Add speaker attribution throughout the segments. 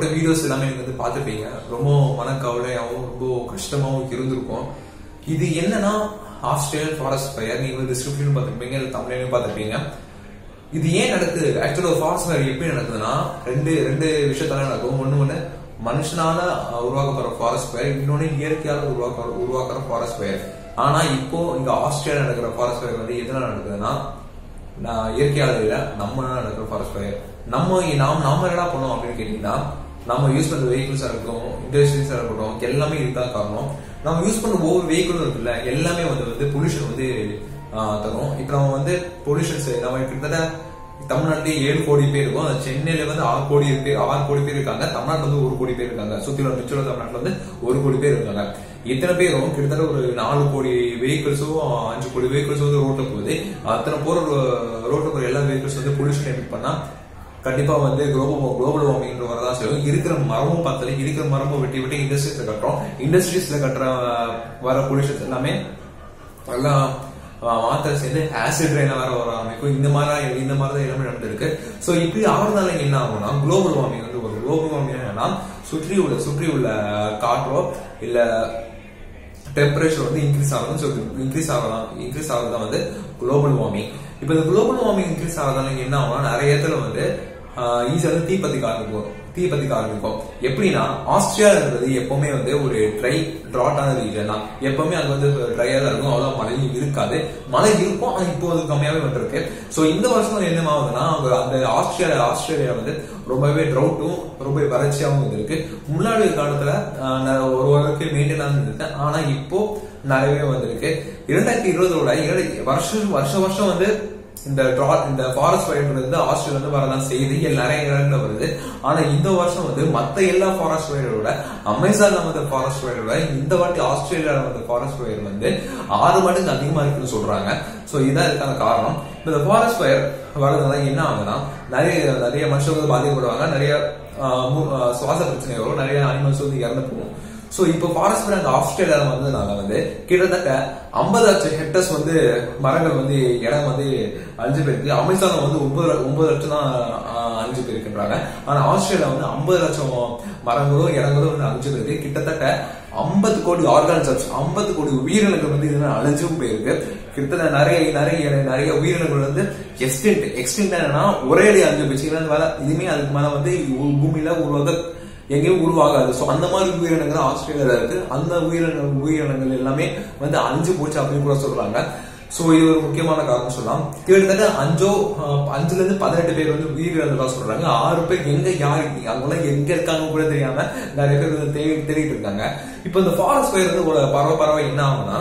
Speaker 1: போட்ட வீடியோஸ் எல்லாமே நீங்க வந்து பார்த்துப்பீங்க ரொம்ப மனக்கவலையாகவும் ரொம்ப கஷ்டமாகவும் இருந்திருக்கும் இது என்னன்னா ஆஸ்திரேலியன் ஃபாரஸ்ட் ஃபயர் நீங்க டிஸ்கிரிப்ஷன் பார்த்துருப்பீங்க இல்லை தமிழ்லையும் பார்த்துருப்பீங்க இது ஏன் நடக்குது ஆக்சுவலா ஒரு ஃபாரஸ்ட் ஃபயர் எப்படி நடக்குதுன்னா ரெண்டு ரெண்டு விஷயத்தால நடக்கும் ஒண்ணு ஒண்ணு மனுஷனால அஹ், உருவாக்கப்படுற ஃபாரஸ்ட் ஃபயர் இன்னொன்னு இயற்கையால உருவாக்க உருவாக்குற ஃபாரஸ்ட் ஃபயர் ஆனா இப்போ இங்க ஆஸ்திரேலியா நடக்கிற ஃபாரஸ்ட் ஃபயர் வந்து எதனால நடக்குதுன்னா நான் இயற்கையால இல்ல நம்ம நடக்கிற ஃபாரஸ்ட் ஃபயர் நம்ம நாம் நாம என்ன பண்ணோம் அப்படின்னு கேட்டீங்கன்னா நம்ம யூஸ் பண்ற வெஹிக்கிள்ஸா இருக்கட்டும் இண்டஸ்ட்ரீஸா இருக்கட்டும் எல்லாமே இதுதான் காரணம் நம்ம யூஸ் பண்ற ஒவ்வொரு வெஹிக்கிளும் இருக்குல்ல எல்லாமே வந்து வந்து பொல்யூஷன் வந்து ஆஹ், தரும் இப்போ நம்ம வந்து பொல்யூஷன்ஸ் நம்ம கிட்டத்தட்ட தமிழ்நாட்டிலே ஏழு கோடி பேர் இருக்கும் அது சென்னையில வந்து ஆறு கோடி பேர் ஆறு கோடி பேர் இருக்காங்க தமிழ்நாட்டுல வந்து ஒரு கோடி பேர் இருக்காங்க சுத்தி உள்ள மிச்சம் தமிழ்நாட்டுல வந்து ஒரு கோடி பேர் இருக்காங்க இத்தனை பேரும் கிட்டத்தட்ட ஒரு நாலு கோடி வெஹிக்கிள்ஸும் அஞ்சு கோடி வெஹிக்கிள்ஸும் வந்து ரோட்ல போகுது அத்தனை போற ரோட்ல போற எல்லா வெஹிக்கிள்ஸ் வந்து பொல்யூஷன் எமிட் பண்ணா கண்டிப்பா வந்து குளோபல் குளோபல் வார்மிங் வரதான் செய்யும் இருக்கிற மரமும் பார்த்தல இருக்கிற மரமும் வெட்டி வெட்டி இண்டஸ்ட்ரீஸ்ல கட்டுறோம் இண்டஸ்ட்ரீஸ்ல கட்டுற அஹ், வர பொல்யூஷன்ஸ் எல்லாமே எல்லாம் அஹ், மாத்திரை சேர்ந்து ஆசிட் ரெயினா வேற வர ஆரம்பிக்கும் இந்த மாதிரி இந்த மாதிரி தான் எல்லாமே நடந்திருக்கு சோ இப்படி ஆகிறதுனால என்ன ஆகும்னா குளோபல் வார்மிங் வந்து ஒரு குளோபல் வார்மிங் என்னன்னா சுற்றி உள்ள சுற்றி உள்ள காற்றோ இல்ல டெம்பரேச்சர் வந்து இன்க்ரீஸ் ஆகும் ஸோ இன்க்ரீஸ் ஆகலாம் இன்க்ரீஸ் ஆகுறது வந்து குளோபல் வார்மிங் இப்போ இந்த குளோபல் வார்மிங் இன்க்ரீஸ் ஆகிறதால என்ன ஆகும்னா நிறைய இடத்துல வந்து ஈஸியாக வந்து தீப்பத்திக்க ஆரம்பிக்கும் தீப்பத்திக்க ஆரம்பிக்கும் எப்படின்னா ஆஸ்திரேலியான்றது எப்பவுமே வந்து ஒரு ட்ரை ட்ராட்டான ரீஜன் தான் எப்பவுமே அங்க வந்து ட்ரையா தான் இருக்கும் அவ்வளவு மழையும் இருக்காது மழை இருக்கும் ஆனா இப்போ அது கம்மியாவே வந்திருக்கு சோ இந்த வருஷம் என்ன ஆகுதுன்னா அவங்க அந்த ஆஸ்திரேலியா ஆஸ்திரேலியா வந்து ரொம்பவே ட்ரௌட்டும் ரொம்ப வறட்சியாகவும் இருந்திருக்கு முன்னாடி காலத்துல ஆஹ், ந- ஒரு ஓரளவுக்கு மெயின்டைன் இருந்திருக்கு ஆனா இப்போ நிறையவே வந்திருக்கு இரண்டாயிரத்தி இருபதோட இரண்டு- வருஷம் வருஷ வருஷம் வந்து இந்த drought- இந்த ஃபாரஸ்ட் ஃபயர் வந்து ஆஸ்திரேலியா வந்து வரதான் செய்யுது இங்க நிறைய இடங்கள்ல வருது ஆனா இந்த வருஷம் வந்து மத்த எல்லா ஃபாரஸ்ட் ஃபயரோட அமேசான்ல வந்த ஃபாரஸ்ட் ஃபயரோட இந்த வாட்டி ஆஸ்திரேலியால வந்த ஃபாரஸ்ட் ஃபயர் வந்து ஆறு மடங்கு அதிகமா இருக்குன்னு சொல்றாங்க சோ இதான் இதுக்கான காரணம் இந்த ஃபாரஸ்ட் ஃபயர் வரதுனால என்ன ஆகுதுன்னா நிறைய நிறைய மனுஷங்க வந்து பாதிக்கப்படுவாங்க நிறைய ஆஹ், மு- ஆஹ், சுவாச பிரச்சனை வரும் நிறைய அனிமல்ஸ் வந்து இறந்து போகும் சோ இப்போ ஃபாரஸ்ட் ஃபயர் அங்க ஆஸ்திரேலியால வந்ததுனால வந்து கிட்டத்தட்ட ஐம்பது லட்சம் ஹெக்டர்ஸ் வந்து மரங்கள் வந்து இடம் வந்து அழிஞ்சு போயிருக்கு அமேசான் வந்து ஒன்பது ல- ஒன்பது லட்சம் தான் ஆஹ், அழிஞ்சு போயிருக்கின்றாங்க ஆனா ஆஸ்திரேலியா வந்து ஐம்பது லட்சம் மரங்களும் இடங்களும் வந்து அழிஞ்சு போயிருக்கு கிட்டத்தட்ட ஐம்பது கோடி ஆர்கானிசம்ஸ் ஐம்பது கோடி உயிரினங்கள் வந்து இதுல அழிஞ்சும் போயிருக்கு கிட்டத்தட்ட நிறைய நிறைய நிறைய உயிரினங்கள் வந்து எக்ஸ்டென்ட் எக்ஸ்டென்ட் என்னன்னா ஒரே அடி அழிஞ்சு போச்சு இதனால வேலை இனிமே அதுக்கு மேல வந்து உ- பூமியில உருவாக எங்கேயும் உருவாகாது சோ அந்த மாதிரி உயிரினங்கள் ஆஸ்திரேலியால இருக்கு அந்த உயிரினங்கள் உயிரினங்கள் எல்லாமே வந்து அழிஞ்சு போச்சு அப்படின்னு கூட சொல்றாங்க சோ இது ஒரு முக்கியமான காரணம் சொல்லலாம் கிட்டத்தட்ட அஞ்சோ அஹ், அஞ்சுல இருந்து பதினெட்டு பேர் வந்து உயிரிழந்ததா சொல்றாங்க ஆறு பேர் எங்க யார் அவங்களாம் எங்க இருக்காங்க கூட தெரியாம நிறைய பேர் வந்து தேடி தேடிட்டு இருக்காங்க இப்போ இந்த ஃபாரஸ்ட் ஃபயர் வந்து ஒரு பரவ பரவ என்ன ஆகும்னா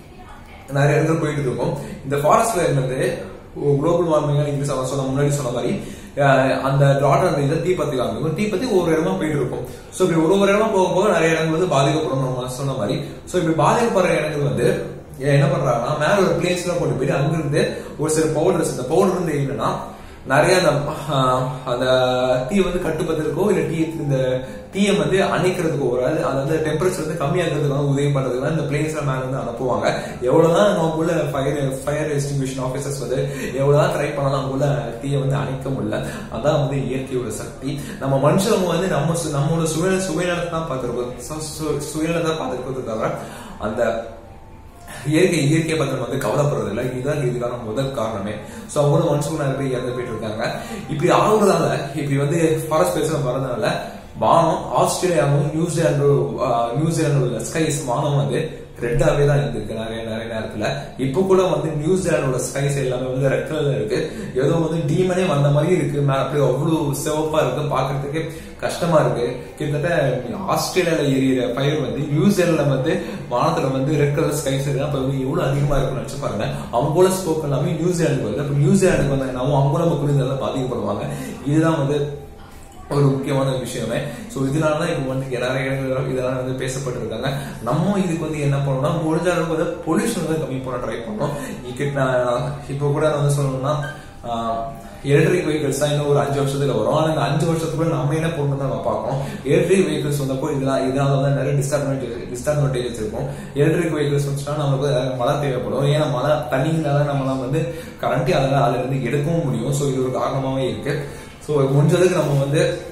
Speaker 1: நிறைய இடத்துல போயிட்டு இருக்கும் இந்த ஃபாரஸ்ட் ஃபயர் வந்து குளோபல் வார்மிங் இங்கிலீஷ் அவன் சொன்ன முன்னாடி சொன்ன மாதிரி அஹ், அந்த டாட்டர் இதை தீப்பத்தி காமிக்கும் தீப்பத்தி ஒவ்வொரு இடமா போயிட்டு இருக்கும் சோ இப்படி ஒரு ஒரு இடமா போக போக நிறைய இடங்கள் வந்து பாதிக்கப்படும் நம்ம சொன்ன மாதிரி சோ இப்படி பாதிக்கப்படுற இடங்கள் வந்து என்ன பண்றாங்கன்னா மேல ஒரு பிளேஸ்ல கொண்டு போயிட்டு அங்கிருந்து ஒரு சில பவுடர்ஸ் இந்த பவுடர் வந்து என்னன்னா நிறைய அந்த ஆஹ், அந்த தீ வந்து கட்டுப்பதற்கோ இல்ல டீ இந்த தீயை வந்து அணைக்கிறதுக்கோ ஒரு அது அது வந்து டெம்பரேச்சர் வந்து கம்மியாகிறதுக்கான உதவி பண்றதுக்கு இந்த பிளேஸ்ல மேல இருந்து அனுப்புவாங்க எவ்வளவுதான் நமக்குள்ள ஃபயர் ஃபயர் எஸ்டிங்விஷன் ஆஃபீஸர்ஸ் வந்து எவ்வளவுதான் ட்ரை பண்ணாலும் அங்குள்ள தீயை வந்து அணைக்க முடியல அதான் வந்து இயற்கையோட சக்தி நம்ம மனுஷங்க வந்து நம்ம சு- நம்மளோட சுய சுயநலத்தை தான் பார்த்திருக்கோம் சு- சு- சுயநலத்தை தான் பார்த்திருக்கிறது தவிர அந்த இயற்கை இயற்கையை பத்தி நம்ம வந்து கவலைப்படுறது இல்லை இதுதான் இதுக்கான முதல் காரணமே சோ அவங்களும் மனுஷங்க நிறைய பேர் இறந்து போயிட்டு இருக்காங்க இப்படி ஆகுறதால இப்படி வந்து ஃபாரஸ்ட் பேச வரதுனால வானம் ஆஸ்திரேலியாவும் நியூசிலாண்டும் ஆஹ், நியூசிலாந்து உள்ள ஸ்கைஸ் வானம் வந்து ரெட்டாவே தான் இருந்திருக்கு நிறைய நிறைய நேரத்துல இப்போ கூட வந்து நியூசிலாண்டோட ஸ்கைஸ் எல்லாமே வந்து ரெட் கலர்ல இருக்கு ஏதோ வந்து டீமனே வந்த மாதிரி இருக்கு மே- அப்படியே அவ்வளவு சிவப்பா இருக்கு பாக்குறதுக்கு கஷ்டமா இருக்கு கிட்டத்தட்ட ஆஸ்திரேலியால எரியிற பயிர் வந்து நியூசிலாந்துல வந்து வானத்துல வந்து ரெட் கலர் ஸ்கைஸ் இருக்கு அப்ப வந்து எவ்வளவு அதிகமா இருக்கும்னு நினைச்சு பாருங்க அவங்க கூட ஸ்போக் எல்லாமே நியூசிலாந்துக்கு வருது அப்ப நியூசிலாந்துக்கு வந்து நம்ம அவங்க கூட மக்கள் இதெல்லாம் பாதிக்கப்படுவாங்க இதுதான் வந்து ஒரு முக்கியமான விஷயமே சோ இதனால தான் இப்போ வந்து நிறைய இடங்கள் இதெல்லாம் வந்து பேசப்பட்டிருக்காங்க நம்ம இதுக்கு வந்து என்ன பண்ணணும்னா முடிஞ்ச அளவுக்கு வந்து பொல்யூஷன் வந்து கம்மி பண்ண ட்ரை பண்ணணும் இக்கிட்ட நான் இப்போ கூட நான் வந்து சொல்லணும்னா எலக்ட்ரிக் வெஹிக்கிள்ஸ் தான் இன்னும் ஒரு அஞ்சு வருஷத்துல வரும் ஆனா இந்த அஞ்சு வருஷத்துக்குள்ள நம்ம என்ன பண்ணணும் தான் நம்ம பார்க்கணும் எலக்ட்ரிக் வெஹிக்கிள்ஸ் வந்தப்போ இதெல்லாம் இதனால வந்து நிறைய டிஸ்அட்வான்டேஜ் டிஸ்அட்வான்டேஜஸ் இருக்கும் எலக்ட்ரிக் வெஹிக்கிள்ஸ் வந்துச்சுன்னா நமக்கு வந்து மழை தேவைப்படும் ஏன்னா மழை தண்ணிங்களால நம்மளால வந்து கரண்ட்டே அதில் அதுல இருந்து எடுக்கவும் முடியும் ஸோ இது ஒரு காரணமாவே இருக்கு ஸோ முடிஞ்சதுக்கு நம்ம வந்து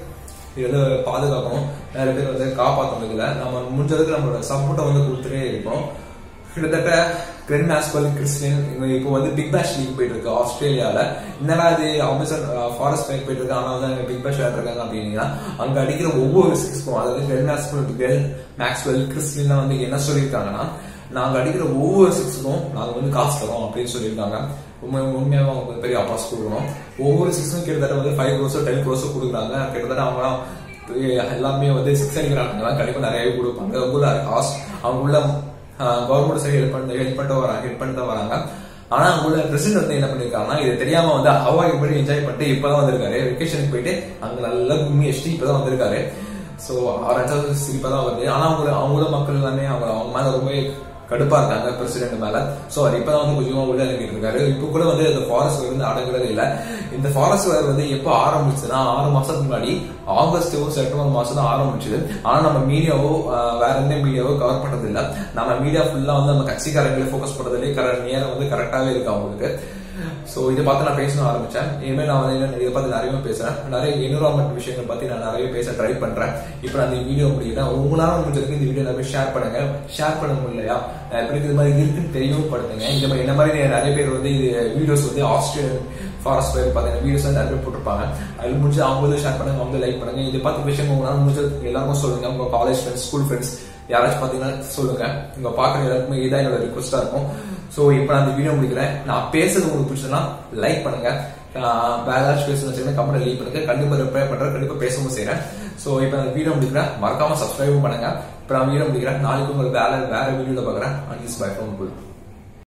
Speaker 1: இது வந்து பாதுகாக்கணும் நிறைய பேர் வந்து காப்பாற்றணும் இதுல நம்ம முடிஞ்சதுக்கு நம்மளோட சப்போர்ட்டை வந்து கொடுத்துட்டே இருக்கோம் கிட்டத்தட்ட கிரென் மேஸ்பல் கிறிஸ்டியன் இப்போ வந்து பிக் பேஷ் லீக் போயிட்டு இருக்கு ஆஸ்திரேலியால என்னடா இது அமேசான் ஃபாரஸ்ட் ஃபைட் போயிட்டு இருக்கு ஆனா வந்து பிக் பேஷ் விளையாடுறாங்க அப்படின்னா அங்க அடிக்கிற ஒவ்வொரு சிக்ஸ்க்கும் அதாவது Glenn Maxwell Glenn Maxwell Christian வந்து என்ன சொல்லியிருக்காங்கன்னா நாங்க அடிக்கிற ஒவ்வொரு சிக்ஸுக்கும் நாங்க வந்து காசு தரோம் அப்படின்னு சொல்லியிருக்காங்க உண்மை உண்மையாக அவங்க பெரிய அப்பாஸ் கொடுக்கணும் ஒவ்வொரு சிக்ஸும் கிட்டத்தட்ட வந்து ஃபைவ் க்ரோஸோ டென் க்ரோஸோ கொடுக்குறாங்க கிட்டத்தட்ட அவங்க எல்லாமே வந்து சிக்ஸ் அடிக்கிறாங்க கண்டிப்பா நிறையவே கொடுப்பாங்க அவங்க உள்ள காசு அவங்க உள்ள கவர்மெண்ட் சைடு ஹெல்ப் பண்ண ஹெல்ப் பண்ணிட்டு வராங்க ஹெல்ப் பண்ணிட்டு வராங்க ஆனா அங்க உள்ள பிரசிடென்ட் வந்து என்ன பண்ணிருக்காங்கன்னா இது தெரியாம வந்து அவாய்ட் பண்ணி என்ஜாய் பண்ணிட்டு இப்பதான் வந்திருக்காரு வெக்கேஷனுக்கு போயிட்டு அங்க நல்லா கும்மி அடிச்சுட்டு இப்பதான் வந்திருக்காரு சோ அவர் அஞ்சாவது சிரிப்பா தான் வருது ஆனா அவங்க அவங்கள மக்கள் எல்லாமே அவங்க அவங்க மேல ரொம்ப கடுப்பா இருக்காங்க பிரசிடென்ட் மேல சோ அவர் இப்பதான் வந்து கொஞ்சமா உள்ள இறங்கிட்டு இருக்காரு இப்ப கூட வந்து இந்த ஃபாரஸ்ட் வந்து அடங்குறது இல்ல இந்த ஃபாரஸ்ட் ஃபயர் வந்து எப்போ ஆரம்பிச்சுன்னா ஆறு மாசத்துக்கு முன்னாடி ஆகஸ்ட் செப்டம்பர் மாசம் தான் ஆரம்பிச்சது ஆனா நம்ம மீடியாவோ வேற எந்த மீடியாவோ கவர் பண்றது இல்ல நம்ம மீடியா ஃபுல்லா வந்து நம்ம கட்சிக்காரங்களை ஃபோக்கஸ் பண்றதுலேயே கரெக்ட் நேரம் வந்து கரெக்டாவே இருக்கு அவங்களுக்கு சோ இதை பார்த்து நான் பேசணும் ஆரம்பிச்சேன் இனிமேல் நான் வந்து இதை பார்த்து நிறைய பேசுறேன் நிறைய என்விரான்மெண்ட் விஷயங்கள் பத்தி நான் நிறைய பேச ட்ரை பண்றேன் இப்போ நான் இந்த வீடியோ முடிக்கிறேன் உங்களால முடிஞ்சதுக்கு இந்த வீடியோ நிறைய ஷேர் பண்ணுங்க ஷேர் பண்ண முடியலையா எப்படி இது மாதிரி இருக்குன்னு தெரியப்படுத்துங்க இந்த மாதிரி என்ன மாதிரி நிறைய பேர் வந்து இது வீடியோஸ் வந்து ஆஸ்திரேலியன் ஃபாரஸ்ட் ஃபயர் பார்த்தீங்கன்னா வீடியோஸ் நிறைய பேர் போட்டிருப்பாங்க அதில் முடிஞ்சு அவங்க வந்து ஷேர் பண்ணுங்க அவங்க லைக் பண்ணுங்க இதை பார்த்து விஷயம் உங்களால முடிஞ்சது எல்லாருக்கும் சொல்லுங்க உங்க காலேஜ் ஃப்ரெண்ட்ஸ் ஸ்கூல் ஃப்ரெண்ட்ஸ் யாராச்சும் பார்த்தீங்கன்னா சொல்லுங்க உங்க பாக்குற எல்லாருக்குமே இதான் என்னோட ரிக்வஸ்டா இருக்கும் ஸோ இப்போ நான் இந்த வீடியோ முடிக்கிறேன் நான் பேசுறது உங்களுக்கு பிடிச்சதுன்னா லைக் பண்ணுங்க வேற ஏதாச்சும் பேசணும் வச்சுக்கோங்க கமெண்ட் லீவ் பண்ணுங்க கண்டிப்பா ரிப்ளை பண்றேன் கண்டிப்பா பேசவும் செய்யறேன் ஸோ இப்போ நான் வீடியோ முடிக்கிறேன் மறக்காம சப்ஸ்கிரைபும் பண்ணுங்க இப்போ நான் வீடியோ முடிக்கிறேன் நாளைக்கு உங்களுக்கு வேற வேற வீடியோல பாக்குறேன் and is bye from Gul